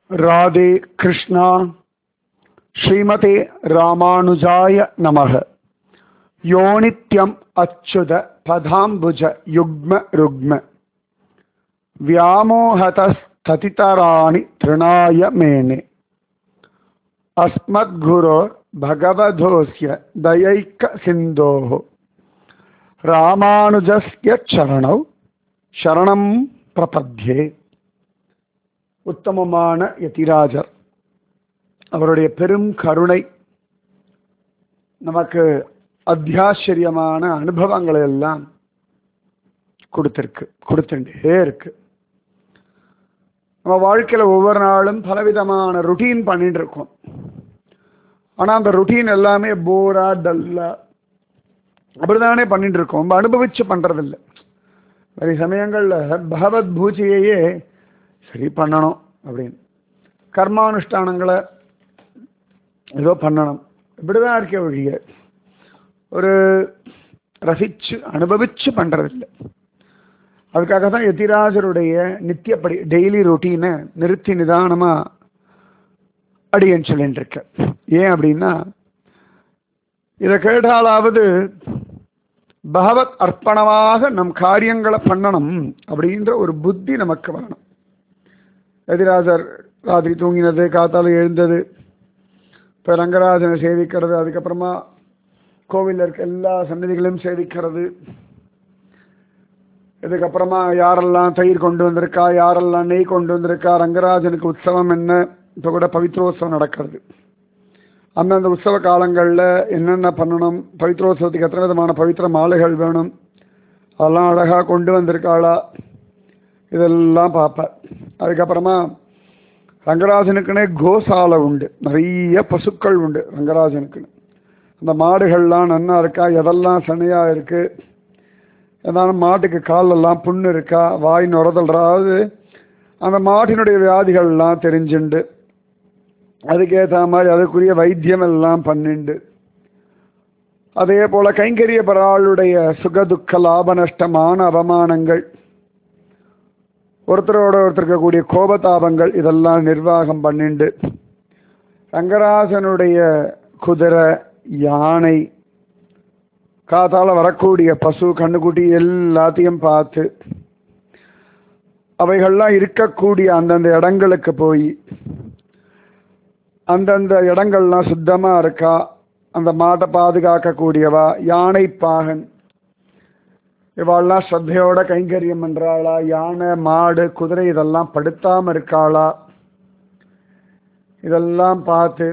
ராதே கிருஷ்ணா ஸ்ரீமதே ராமானுஜாய நமக யோனித்யம் அச்சுத பதாம்புஜ யுக்ம ருக்ம व्यामोहतस्ततितराणि तृणाय मेने अस्मद्गुरोर् भगवधोऽस्य दयैकसिन्धोः ராமானுஜஸ்ய சரணௌ சரணம் பிரபத்யே உத்தமமான யதிராஜர் அவருடைய பெரும் கருணை நமக்கு அத்தியாச்சரியமான அனுபவங்களை எல்லாம் கொடுத்திருக்கு கொடுத்துட்டே இருக்கு நம்ம வாழ்க்கையில ஒவ்வொரு நாளும் பலவிதமான ருட்டீன் பண்ணிட்டு இருக்கோம் ஆனா அந்த ருட்டீன் எல்லாமே போரா டல்லா அப்படிதானே பண்ணிட்டு இருக்கோம் ரொம்ப அனுபவிச்சு பண்றதில்ல நிறைய சமயங்கள்ல பகவத் பூஜையையே சரி பண்ணணும் அப்படின்னு கர்மானுஷ்டானங்களை ஏதோ பண்ணணும் இப்படிதான் இருக்க ஒழிய ஒரு ரசிச்சு அனுபவிச்சு பண்றதில்லை அதுக்காக தான் எதிராஜருடைய நித்தியப்படி டெய்லி ரொட்டீனை நிறுத்தி நிதானமா அடியன்னு சொல்லிட்டு இருக்க ஏன் அப்படின்னா இதை கேட்டாலாவது பகவத் அர்ப்பணமாக நம் காரியங்களை பண்ணணும் அப்படின்ற ஒரு புத்தி நமக்கு வரணும் எதிராஜர் ராத்திரி தூங்கினது காத்தால எழுந்தது இப்போ ரங்கராஜனை சேவிக்கிறது அதுக்கப்புறமா கோவிலில் இருக்க எல்லா சன்னதிகளையும் சேவிக்கிறது இதுக்கப்புறமா யாரெல்லாம் தயிர் கொண்டு வந்திருக்கா யாரெல்லாம் நெய் கொண்டு வந்திருக்கா ரங்கராஜனுக்கு உற்சவம் என்ன இப்போ கூட பவித்ரோத்சவம் நடக்கிறது அந்தந்த உற்சவ காலங்களில் என்னென்ன பண்ணணும் பவித்ரோத்சவத்துக்கு எத்தனை விதமான பவித்திர மாலைகள் வேணும் அதெல்லாம் அழகாக கொண்டு வந்திருக்காளா இதெல்லாம் பார்ப்பேன் அதுக்கப்புறமா ரங்கராஜனுக்குன்னே கோசாலை உண்டு நிறைய பசுக்கள் உண்டு ரங்கராஜனுக்குன்னு அந்த மாடுகள்லாம் நன்னா இருக்கா எதெல்லாம் சனையாக இருக்குது ஏதாவது மாட்டுக்கு காலெல்லாம் புண்ணு இருக்கா வாய் நுறதல்றாவது அந்த மாட்டினுடைய வியாதிகள்லாம் தெரிஞ்சுண்டு அதுக்கேற்ற மாதிரி அதுக்குரிய வைத்தியம் எல்லாம் பண்ணிண்டு அதே போல கைங்கரிய பராளுடைய சுகதுக்க லாப நஷ்டமான அவமானங்கள் ஒருத்தரோட ஒருத்தருக்கு கூடிய கோபதாபங்கள் இதெல்லாம் நிர்வாகம் பண்ணிண்டு ரங்கராஜனுடைய குதிரை யானை காத்தால வரக்கூடிய பசு கண்ணுக்குட்டி எல்லாத்தையும் பார்த்து அவைகள்லாம் இருக்கக்கூடிய அந்தந்த இடங்களுக்கு போய் அந்தந்த இடங்கள்லாம் சுத்தமா இருக்கா அந்த மாட்டை பாதுகாக்கக்கூடியவா யானை பாகன் இவாள்லாம் ஸ்ரத்தையோட கைங்கரியம் பண்றாளா யானை மாடு குதிரை இதெல்லாம் படுத்தாம இருக்காளா இதெல்லாம் பார்த்து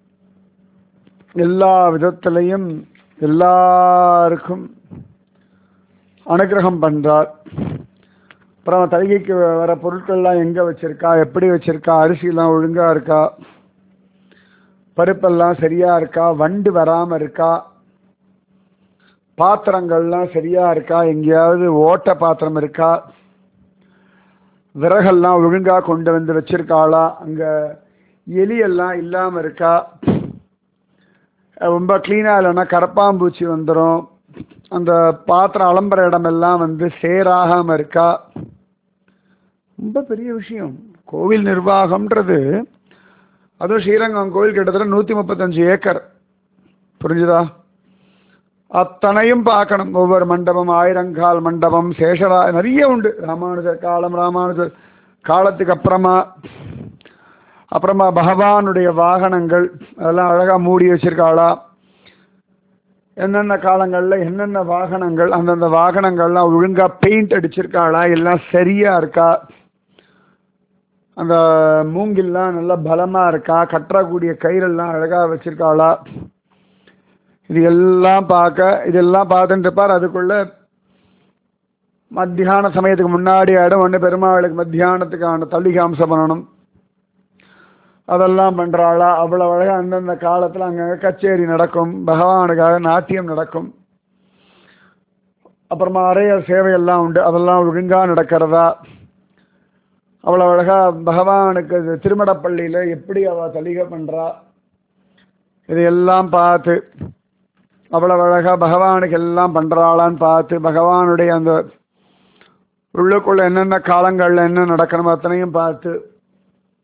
எல்லா விதத்திலையும் எல்லாருக்கும் அனுகிரகம் பண்றார் அப்புறம் தலிகைக்கு வர பொருட்கள்லாம் எங்க வச்சிருக்கா எப்படி வச்சிருக்கா அரிசிலாம் ஒழுங்கா இருக்கா பருப்பெல்லாம் சரியா இருக்கா வண்டு வராம இருக்கா பாத்திரங்கள்லாம் சரியா இருக்கா எங்கேயாவது ஓட்ட பாத்திரம் இருக்கா விறகெல்லாம் ஒழுங்கா கொண்டு வந்து வச்சிருக்காளா அங்க எலியெல்லாம் இல்லாம இருக்கா ரொம்ப கிளீனாக இல்லைன்னா கரப்பாம்பூச்சி வந்துடும் அந்த பாத்திரம் அலம்புற இடமெல்லாம் வந்து சேராகாமல் இருக்கா ரொம்ப பெரிய விஷயம் கோவில் நிர்வாகம்ன்றது அதுவும் ஸ்ரீரங்கம் கோவில் கிட்டத்தட்ட நூற்றி முப்பத்தஞ்சு ஏக்கர் புரிஞ்சுதா அத்தனையும் பார்க்கணும் ஒவ்வொரு மண்டபம் ஆயிரங்கால் மண்டபம் சேஷரா நிறைய உண்டு ராமானுஜர் காலம் ராமானுஜர் காலத்துக்கு அப்புறமா அப்புறமா பகவானுடைய வாகனங்கள் அதெல்லாம் அழகாக மூடி வச்சிருக்காளா என்னென்ன காலங்களில் என்னென்ன வாகனங்கள் அந்தந்த வாகனங்கள்லாம் ஒழுங்காக பெயிண்ட் அடிச்சிருக்காளா எல்லாம் சரியா இருக்கா அந்த மூங்கில்லாம் நல்லா பலமாக இருக்கா கட்டக்கூடிய கயிறெல்லாம் அழகாக வச்சிருக்காளா இது எல்லாம் பார்க்க இதெல்லாம் பார்த்துட்டு இருப்பார் அதுக்குள்ள மத்தியான சமயத்துக்கு முன்னாடி ஆயிடும் ஒன்று பெருமாளுக்கு மத்தியானத்துக்கான தள்ளிகாம்சம் பண்ணணும் அதெல்லாம் பண்றாளா அவ்வளவு அழகா அந்தந்த காலத்துல அங்கங்க கச்சேரி நடக்கும் பகவானுக்காக நாட்டியம் நடக்கும் அப்புறமா அறைய சேவையெல்லாம் உண்டு அதெல்லாம் ஒழுங்கா நடக்கிறதா அவ்வளவு அழகா பகவானுக்கு திருமடப்பள்ளியில எப்படி அவ தலிகை பண்றா இதையெல்லாம் பார்த்து அவ்வளவு அழகா பகவானுக்கு எல்லாம் பண்றாளான்னு பார்த்து பகவானுடைய அந்த உள்ளுக்குள்ள என்னென்ன காலங்கள்ல என்ன நடக்கணும் அத்தனையும் பார்த்து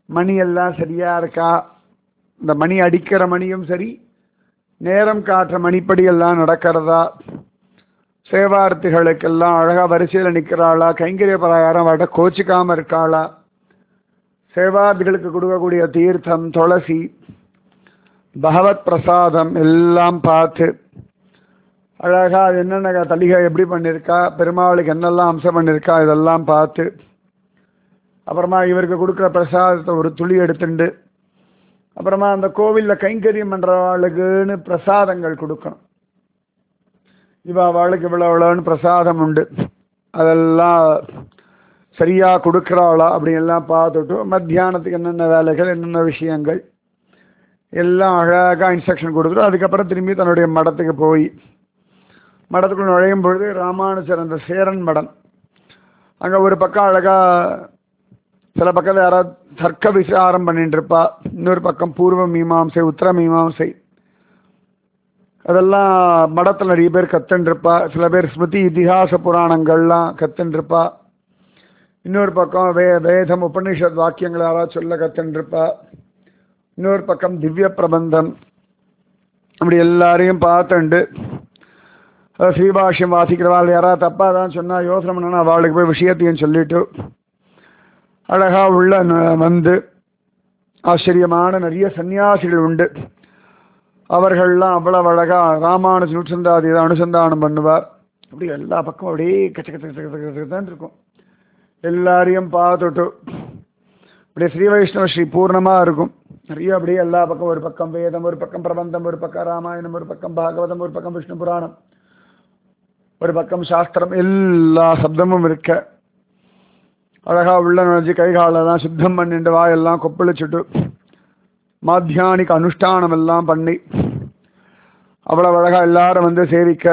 மணி எல்லாம் சரியா இருக்கா இந்த மணி அடிக்கிற மணியும் சரி நேரம் காட்டுற மணிப்படி எல்லாம் நடக்கிறதா சேவார்த்திகளுக்கெல்லாம் அழகா வரிசையில் நிற்கிறாளா கைங்கரிய பராயாரம் வட கோச்சிக்காம இருக்காளா சேவார்த்திகளுக்கு கொடுக்கக்கூடிய தீர்த்தம் துளசி பகவத் பிரசாதம் எல்லாம் பார்த்து அழகா அது என்னென்ன தலிகை எப்படி பண்ணியிருக்கா பெருமாளுக்கு என்னெல்லாம் அம்சம் பண்ணியிருக்கா இதெல்லாம் பார்த்து அப்புறமா இவருக்கு கொடுக்குற பிரசாதத்தை ஒரு துளி எடுத்துண்டு அப்புறமா அந்த கோவிலில் கைங்கரியம் பண்ணுறவாளுக்குன்னு பிரசாதங்கள் கொடுக்கணும் இவ அவளுக்கு இவ்வளோ இவ்வளோன்னு பிரசாதம் உண்டு அதெல்லாம் சரியாக கொடுக்குறாளா அப்படின்லாம் பார்த்துட்டு மத்தியானத்துக்கு என்னென்ன வேலைகள் என்னென்ன விஷயங்கள் எல்லாம் அழகாக இன்ஸ்ட்ரக்ஷன் கொடுத்துட்டு அதுக்கப்புறம் திரும்பி தன்னுடைய மடத்துக்கு போய் மடத்துக்குள்ள நுழையும் பொழுது ராமானுஜர் அந்த சேரன் மடம் அங்கே ஒரு பக்கம் அழகாக சில பக்கத்தில் யாராவது தர்க்க விசாரம் பண்ணிட்டு இருப்பா இன்னொரு பக்கம் பூர்வ மீமாம்சை உத்தர மீமாம்சை அதெல்லாம் மடத்தில் நிறைய பேர் கத்துன்ருப்பா சில பேர் ஸ்மிருதி இதிகாச புராணங்கள்லாம் கத்துன்ருப்பா இன்னொரு பக்கம் வே வேதம் உபனிஷத் வாக்கியங்கள் யாராவது சொல்ல கத்துன்ருப்பா இன்னொரு பக்கம் திவ்ய பிரபந்தம் அப்படி எல்லாரையும் பார்த்துண்டு ஸ்ரீபாஷ்யம் வாசிக்கிறவாள் யாராவது தப்பாக தான் சொன்னால் யோசனை பண்ணனா அவளுக்கு போய் விஷயத்தையும் சொல்லிட்டு அழகா உள்ள வந்து ஆச்சரியமான நிறைய சன்னியாசிகள் உண்டு அவர்கள்லாம் அவ்வளவு அழகா ராமானுஜ நூற்றந்தாதி அனுசந்தானம் பண்ணுவார் அப்படி எல்லா பக்கம் அப்படியே கச்ச கச்ச கச்ச கச்ச கச்ச தான் இருக்கும் எல்லாரையும் பார்த்துட்டு அப்படியே ஸ்ரீ வைஷ்ணவ ஸ்ரீ பூர்ணமா இருக்கும் நிறைய அப்படியே எல்லா பக்கம் ஒரு பக்கம் வேதம் ஒரு பக்கம் பிரபந்தம் ஒரு பக்கம் ராமாயணம் ஒரு பக்கம் பாகவதம் ஒரு பக்கம் விஷ்ணு புராணம் ஒரு பக்கம் சாஸ்திரம் எல்லா சப்தமும் இருக்க அழகா உள்ள நுழைஞ்சு கை காலெல்லாம் சுத்தம் பண்ணிட்டு வாயெல்லாம் கொப்பளிச்சுட்டு மாத்தியானிக அனுஷ்டானம் எல்லாம் பண்ணி அவ்வளவு அழகா எல்லாரும் வந்து சேவிக்க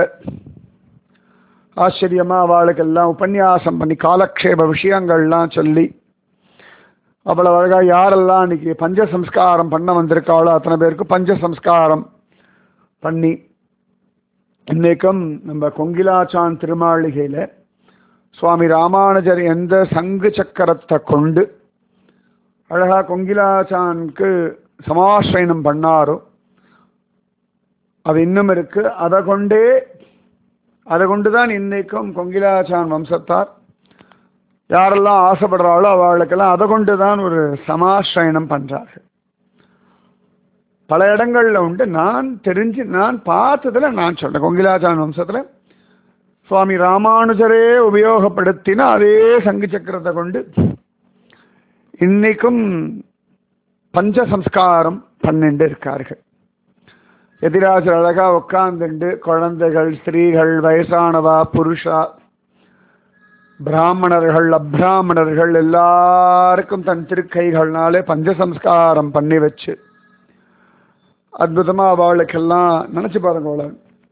ஆச்சரியமா அவளுக்கு எல்லாம் உபன்யாசம் பண்ணி காலக்ஷேப விஷயங்கள்லாம் சொல்லி அவ்வளவு அழகா யாரெல்லாம் இன்னைக்கு பஞ்ச சம்ஸ்காரம் பண்ண வந்திருக்காளோ அத்தனை பேருக்கு பஞ்ச சம்ஸ்காரம் பண்ணி இன்னைக்கும் நம்ம கொங்கிலாச்சான் திருமாளிகையில சுவாமி ராமானுஜர் எந்த சங்கு சக்கரத்தை கொண்டு அழகா கொங்கிலாச்சானுக்கு சமாசிரயணம் பண்ணாரோ அது இன்னும் இருக்கு அதை கொண்டே அதை கொண்டுதான் இன்னைக்கும் கொங்கிலாச்சான் வம்சத்தார் யாரெல்லாம் ஆசைப்படுறாளோ அவளுக்கெல்லாம் அதை கொண்டு தான் ஒரு சமாசிரயணம் பண்றார்கள் பல இடங்கள்ல உண்டு நான் தெரிஞ்சு நான் பார்த்ததுல நான் சொல்றேன் கொங்கிலாச்சான் வம்சத்துல சுவாமி ராமானுஜரே உபயோகப்படுத்தின அதே சங்கு சக்கரத்தை கொண்டு இன்னைக்கும் பஞ்ச சம்ஸ்காரம் பண்ணிட்டு இருக்கார்கள் எதிராஜர் அழகா உட்கார்ந்துண்டு குழந்தைகள் ஸ்திரீகள் வயசானவா புருஷா பிராமணர்கள் அப்ராமணர்கள் எல்லாருக்கும் தன் திருக்கைகள்னாலே பஞ்சசம்ஸ்காரம் பண்ணி வச்சு அற்புதமா அவளுக்கெல்லாம் நினைச்சு பாருங்க அவளை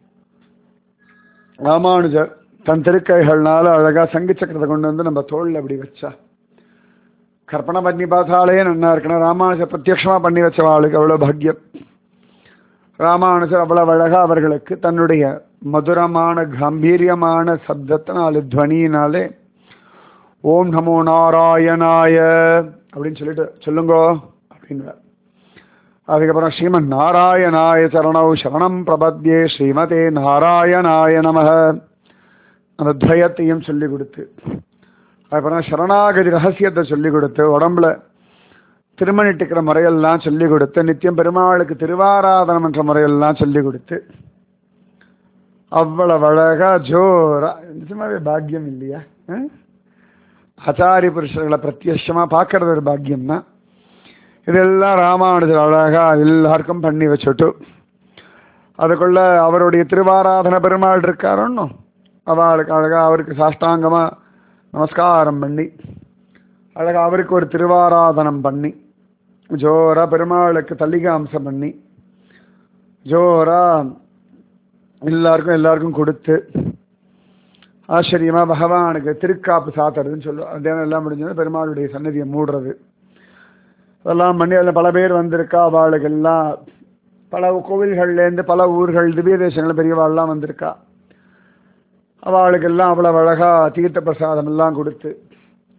ராமானுஜர் தன் திருக்கைகள்னால அழகா சங்கு சக்கரத்தை கொண்டு வந்து நம்ம தோல்ல அப்படி வச்சா கற்பனை பண்ணி பார்த்தாலே நல்லா இருக்கணும் ராமானுஜர் பிரத்யட்சமா பண்ணி வச்சவாளுக்கு அவ்வளவு பாக்கியம் ராமானுஜர் அவ்வளவு அழகா அவர்களுக்கு தன்னுடைய மதுரமான கம்பீரியமான சப்தத்தினால துவனியினாலே ஓம் நமோ நாராயணாய அப்படின்னு சொல்லிட்டு சொல்லுங்கோ அப்படின்னு அதுக்கப்புறம் ஸ்ரீமன் நாராயணாய சரணௌ சரணம் பிரபத்யே ஸ்ரீமதே நாராயணாய நமக அந்த துவயத்தையும் சொல்லி கொடுத்து அதுக்கப்புறம் சரணாகதி ரகசியத்தை சொல்லி கொடுத்து உடம்புல திருமணிட்டுக்கிற முறையெல்லாம் சொல்லி கொடுத்து நித்தியம் பெருமாளுக்கு திருவாராதனம் என்ற முறையெல்லாம் சொல்லி கொடுத்து அவ்வளவு அழகா ஜோரா நிஜமாவே பாக்கியம் இல்லையா ஆச்சாரிய புருஷர்களை பிரத்யட்சமா பார்க்கறது ஒரு பாக்கியம் தான் இதெல்லாம் ராமானுஜர் அழகா எல்லாருக்கும் பண்ணி வச்சுட்டு அதுக்குள்ள அவருடைய திருவாராதன பெருமாள் இருக்காரோன்னு அவளுக்கு அழகா அவருக்கு சாஷ்டாங்கமா நமஸ்காரம் பண்ணி அழகா அவருக்கு ஒரு திருவாராதனம் பண்ணி ஜோரா பெருமாளுக்கு தல்லிகாம்சம் பண்ணி ஜோரா எல்லாருக்கும் எல்லாருக்கும் கொடுத்து ஆச்சரியமா பகவானுக்கு திருக்காப்பு சாத்துறதுன்னு சொல்லுவோம் தினம் எல்லாம் முடிஞ்சது பெருமாளுடைய சன்னதியை மூடுறது அதெல்லாம் பண்ணி அதில் பல பேர் வந்திருக்கா அவளுக்கு எல்லாம் பல கோவில்கள்லேருந்து பல ஊர்கள் திவ்ய தேசங்கள் பெரியவாள்லாம் வந்திருக்கா அவளுக்கெல்லாம் அவ்வளவு அழகா தீர்த்த பிரசாதம் எல்லாம் கொடுத்து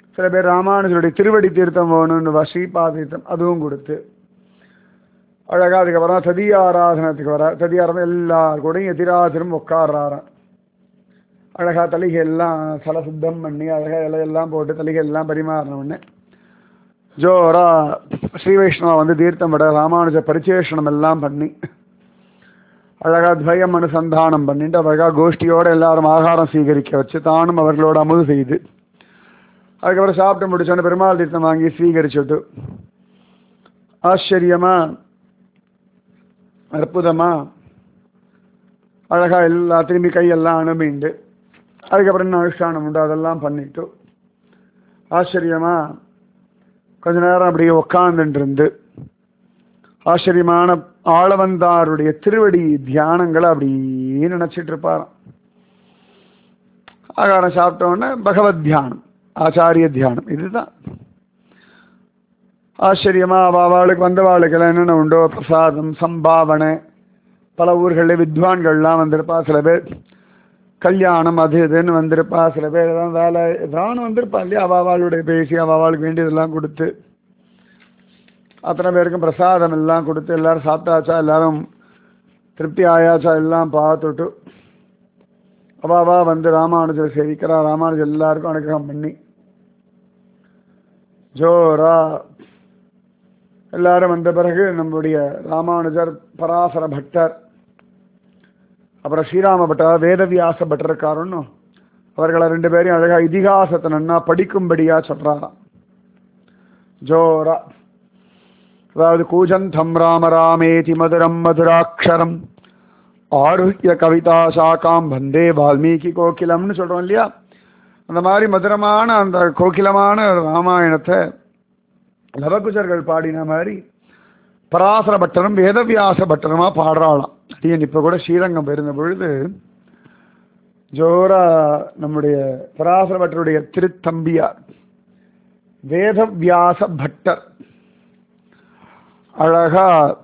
சில பேர் ராமானுஜருடைய திருவடி தீர்த்தம் வேணும்னு வா ஸ்ரீபா தீர்த்தம் அதுவும் கொடுத்து அழகா அதுக்கப்புறம் ததி ஆராதனத்துக்கு வர ததி ஆராதனை எல்லார் கூடயும் எதிராஜரும் உட்கார்றாராம் அழகா தலிகை எல்லாம் சல சுத்தம் பண்ணி அழகா இலையெல்லாம் போட்டு தலிகை எல்லாம் பரிமாறின உடனே ஜோரா ஸ்ரீ வைஷ்ணவா வந்து தீர்த்தம் விட ராமானுஜ பரிச்சேஷனம் எல்லாம் பண்ணி அழகா துவயம் அனுசந்தானம் பண்ணிட்டு அழகா கோஷ்டியோட எல்லாரும் ஆகாரம் சீகரிக்க வச்சு தானும் அவர்களோட அமுது செய்து அதுக்கப்புறம் சாப்பிட்டு முடிச்சோன்னு பெருமாள் தீர்த்தம் வாங்கி ஸ்வீகரிச்சுட்டு ஆச்சரியமா அற்புதமா அழகா எல்லா திரும்பி கையெல்லாம் அனுமிண்டு அதுக்கப்புறம் என்ன அனுஷ்டானம் உண்டு அதெல்லாம் பண்ணிட்டு ஆச்சரியமா கொஞ்ச நேரம் அப்படியே உக்காந்துட்டு இருந்து ஆச்சரியமான ஆளவந்தாருடைய திருவடி தியானங்களை அப்படியே நினைச்சிட்டு இருப்பாராம் ஆகாரம் சாப்பிட்ட உடனே பகவத் தியானம் ஆச்சாரிய தியானம் இதுதான் ஆச்சரியமா அவளுக்கு வந்தவாளுக்கெல்லாம் என்னென்ன உண்டோ பிரசாதம் சம்பாவனை பல ஊர்களில் வித்வான்கள்லாம் வந்திருப்பா சில பேர் கல்யாணம் அது இதுன்னு வந்திருப்பா சில பேர் ஏதாவது வேலை ஏதாவது வந்திருப்பா இல்லையா அவளுடைய பேசி அவளுக்கு வேண்டியதெல்லாம் கொடுத்து அத்தனை பேருக்கும் பிரசாதம் எல்லாம் கொடுத்து எல்லாரும் சாப்பிட்டாச்சா எல்லாரும் திருப்தி ஆயாச்சா எல்லாம் பார்த்துட்டு அவாவா வந்து ராமானுஜர் சேவிக்கிறா ராமானுஜர் எல்லாருக்கும் அனுகிரகம் பண்ணி ஜோரா எல்லாரும் வந்த பிறகு நம்முடைய ராமானுஜர் பராசர பட்டர் அப்புறம் ஸ்ரீராம பட்டர் வேதவியாச பட்டர் இருக்காருன்னு அவர்களை ரெண்டு பேரையும் அழகா இதிகாசத்தை நன்னா படிக்கும்படியா சொல்றாராம் ஜோரா அதாவது கூஜந்தம் ராம ராமேதி மதுரம் மதுராட்சரம் ஆருஹ்ய கவிதா சாக்காம் வந்தே வால்மீகி கோகிலம்னு சொல்றோம் இல்லையா அந்த மாதிரி மதுரமான அந்த கோகிலமான ராமாயணத்தை லவகுஜர்கள் பாடின மாதிரி பராசர பட்டரும் வேதவியாச பட்டருமா பாடுறாளாம் அடியன் இப்ப கூட ஸ்ரீரங்கம் போயிருந்த பொழுது ஜோரா நம்முடைய பராசர பட்டருடைய திருத்தம்பியார் வேதவியாச பட்டர் அழகா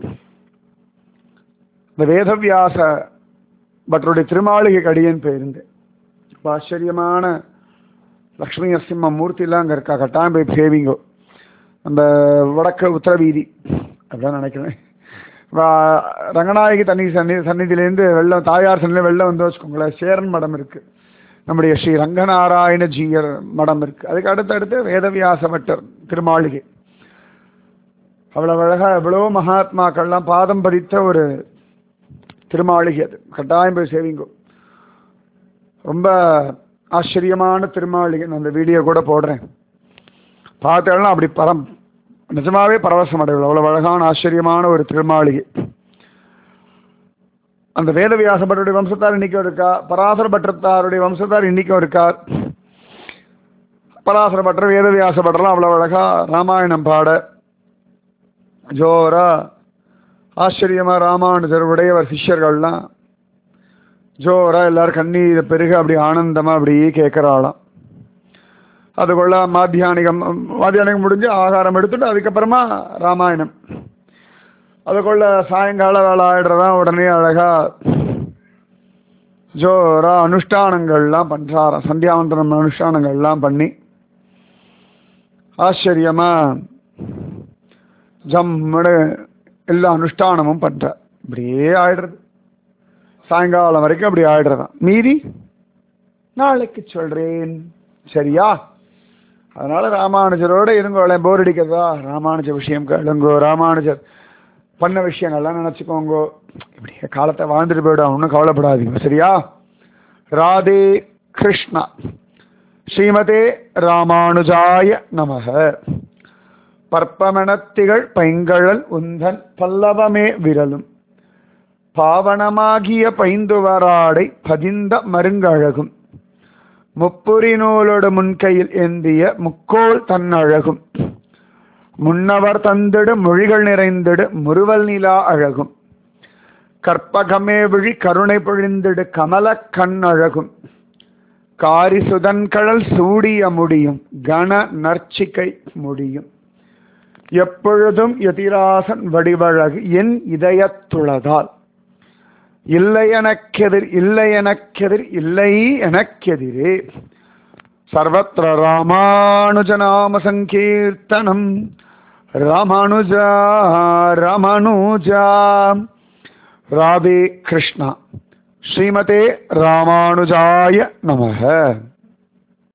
இந்த வேதவியாச பட்டருடைய திருமாளிகைக்கு அடியேன் போயிருந்தேன் ரொம்ப ஆச்சரியமான லக்ஷ்மி நரசிம்ம மூர்த்திலாம் அங்கே இருக்கா கட்டாயம் போய் சேவிங்கோ அந்த வடக்கு உத்தரவீதி அப்படிதான் நினைக்கிறேன் வா- ரங்கநாயகி தண்ணி சன்னி சந்நிதியிலேருந்து வெள்ளம் தாயார் சன்னிதியில் வெள்ளம் வந்து வச்சுக்கோங்களேன் சேரன் மடம் இருக்கு நம்முடைய ஸ்ரீ ரங்கநாராயண ஜீயர் மடம் இருக்கு அதுக்கு அடுத்தடுத்து வேதவியாச பட்டர் திருமாளிகை அவ்வளவு அழகா எவ்வளோ மகாத்மாக்கள்லாம் பாதம் பதித்த ஒரு திருமாளிகை அது கட்டாயம் போய் சேவிங்கோ ரொம்ப ஆச்சரியமான திருமாளிகை நான் அந்த வீடியோ கூட போடுறேன் பார்த்தேன்னா அப்படி பரம் நிஜமாவே பரவசம் அடைவில் அவ்வளவு அழகான ஆச்சரியமான ஒரு திருமாளிகை அந்த வேதவியாச பட்டருடைய வம்சத்தார் இன்னைக்கும் இருக்கா பராசர பட்டத்தாருடைய வம்சத்தார் இன்னைக்கும் இருக்கார் பராசர பட்டர் வேதவியாச பட்டர்லாம் அவ்வளவு அழகா ராமாயணம் பாட ஜோரா ஆச்சரியமா ராமானுஜர் உடையவர் சிஷ்யர்கள்லாம் ஜோரா எல்லாரும் கண்ணீர் பெருக அப்படி ஆனந்தமா அப்படியே கேட்கிறாளாம் அதுக்குள்ள மாத்தியானிகம் மாத்தியானிகம் முடிஞ்சு ஆகாரம் எடுத்துட்டு அதுக்கப்புறமா ராமாயணம் அதுக்குள்ள சாயங்கால வேலை ஆயிடுறதா உடனே அழகா ஜோரா அனுஷ்டானங்கள்லாம் பண்றாராம் சந்தியாவந்தனம் அனுஷ்டானங்கள்லாம் பண்ணி ஆச்சரியமா ஜம்முன்னு எல்லா அனுஷ்டானமும் பண்ற இப்படியே ஆயிடுறது சாயங்காலம் வரைக்கும் அப்படி ஆயிடுறதான் மீதி நாளைக்கு சொல்றேன் சரியா அதனால ராமானுஜரோட இருங்கோளேன் போர் அடிக்கிறதா ராமானுஜ விஷயம் கேளுங்கோ ராமானுஜர் பண்ண விஷயங்கள்லாம் நினச்சிக்கோங்கோ இப்படி காலத்தை வாழ்ந்துட்டு போயிடும் ஒன்றும் கவலைப்படாதீங்க சரியா ராதே கிருஷ்ணா ஸ்ரீமதே ராமானுஜாய நமக பற்பமணத்திகள் பைங்கழல் உந்தன் பல்லவமே விரலும் பாவனமாகிய பைந்துவராடை பதிந்த மருங்கழகும் முப்புரி நூலோடு முன்கையில் ஏந்திய முக்கோல் தன்னழகும் முன்னவர் தந்திடு மொழிகள் நிறைந்திடு முறுவல் நிலா அழகும் கற்பகமே விழி கருணை பொழிந்திடு கமல கண்ணழகும் காரி சுதன்கழல் சூடிய முடியும் கன நர்ச்சிகை முடியும் எப்பொழுதும் எதிராசன் வடிவழகு என் இதயத்துளதால் இல்லை எனக்கெதிர் இல்லை எனக்கெதிர் இல்லை எனக்கெதிரே सर्वत्र रामानुजनामसङ्कीर्तनम् रामानुजा रामानुजा राधे कृष्ण श्रीमते रामानुजाय नमः